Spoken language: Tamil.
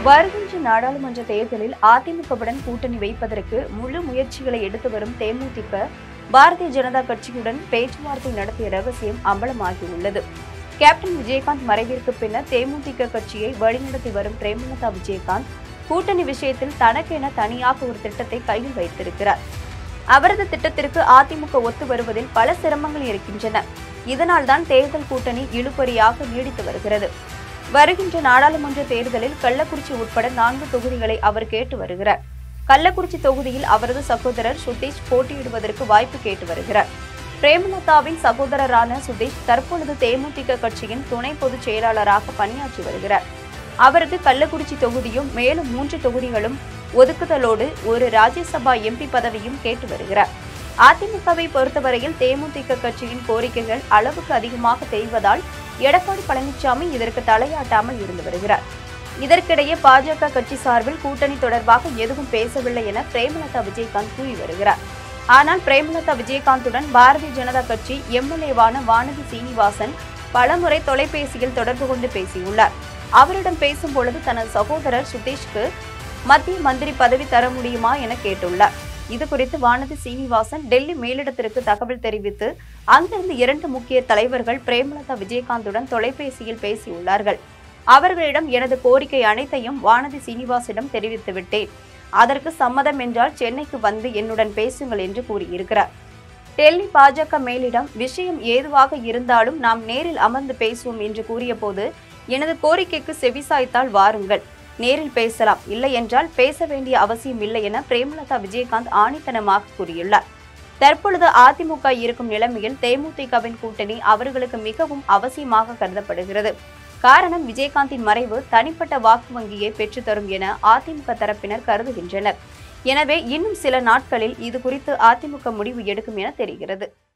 வருகின்ற நாடாளுமன்ற தேர்தலில் அதிமுகவுடன் கூட்டணி வைப்பதற்கு முழு முயற்சிகளை எடுத்து வரும் தேமுதிக பாரதிய ஜனதா கட்சியுடன் பேச்சுவார்த்தை நடத்திய ரகசியம் அம்பலமாகியுள்ளது கேப்டன் விஜயகாந்த் மறைவிற்கு பின்னர் தேமுதிக கட்சியை வழிநடத்தி வரும் பிரேமலதா விஜயகாந்த் கூட்டணி விஷயத்தில் தனக்கென தனியாக ஒரு திட்டத்தை கையில் வைத்திருக்கிறார் அவரது திட்டத்திற்கு அதிமுக ஒத்து வருவதில் பல சிரமங்கள் இருக்கின்றன இதனால்தான் தேர்தல் கூட்டணி இழுபறியாக நீடித்து வருகிறது வருகின்ற நாடாளுமன்ற தேர்தலில் கள்ளக்குறிச்சி உட்பட நான்கு தொகுதிகளை அவர் கேட்டு வருகிறார் கள்ளக்குறிச்சி தொகுதியில் அவரது சகோதரர் சுதீஷ் போட்டியிடுவதற்கு வாய்ப்பு கேட்டு வருகிறார் பிரேமலதாவின் சகோதரரான சுதீஷ் தற்பொழுது தேமுதிக கட்சியின் துணை பொதுச் செயலாளராக பணியாற்றி வருகிறார் அவருக்கு கள்ளக்குறிச்சி தொகுதியும் மேலும் மூன்று தொகுதிகளும் ஒதுக்குதலோடு ஒரு ராஜ்யசபா எம்பி பதவியும் கேட்டு வருகிறார் அதிமுகவை பொறுத்தவரையில் தேமுதிக கட்சியின் கோரிக்கைகள் அளவுக்கு அதிகமாக தெரிவதால் எடப்பாடி பழனிசாமி இதற்கு தலையாட்டாமல் இருந்து வருகிறார் இதற்கிடையே பாஜக கட்சி சார்பில் கூட்டணி தொடர்பாக எதுவும் பேசவில்லை என பிரேமலதா விஜயகாந்த் கூறி வருகிறார் ஆனால் பிரேமலதா விஜயகாந்துடன் பாரதிய ஜனதா கட்சி எம்எல்ஏவான வானதி சீனிவாசன் பலமுறை தொலைபேசியில் தொடர்பு கொண்டு பேசியுள்ளார் அவரிடம் பேசும் பொழுது தனது சகோதரர் சுதீஷ்க்கு மத்திய மந்திரி பதவி தர முடியுமா என கேட்டுள்ளார் இது குறித்து வானதி சீனிவாசன் டெல்லி மேலிடத்திற்கு தகவல் தெரிவித்து அங்கிருந்து இரண்டு முக்கிய தலைவர்கள் பிரேமலதா விஜயகாந்துடன் தொலைபேசியில் பேசியுள்ளார்கள் அவர்களிடம் எனது கோரிக்கை அனைத்தையும் வானதி சீனிவாசிடம் தெரிவித்து விட்டேன் அதற்கு சம்மதம் என்றால் சென்னைக்கு வந்து என்னுடன் பேசுங்கள் என்று கூறியிருக்கிறார் டெல்லி பாஜக மேலிடம் விஷயம் ஏதுவாக இருந்தாலும் நாம் நேரில் அமர்ந்து பேசுவோம் என்று கூறியபோது எனது கோரிக்கைக்கு செவிசாய்த்தால் வாருங்கள் நேரில் பேசலாம் இல்லை என்றால் பேச வேண்டிய அவசியம் இல்லை என பிரேமலதா விஜயகாந்த் ஆணித்தனமாக கூறியுள்ளார் தற்பொழுது அதிமுக இருக்கும் நிலைமையில் தேமுதிகவின் கூட்டணி அவர்களுக்கு மிகவும் அவசியமாக கருதப்படுகிறது காரணம் விஜயகாந்தின் மறைவு தனிப்பட்ட வாக்கு வங்கியை பெற்றுத்தரும் என அதிமுக தரப்பினர் கருதுகின்றனர் எனவே இன்னும் சில நாட்களில் இது குறித்து அதிமுக முடிவு எடுக்கும் என தெரிகிறது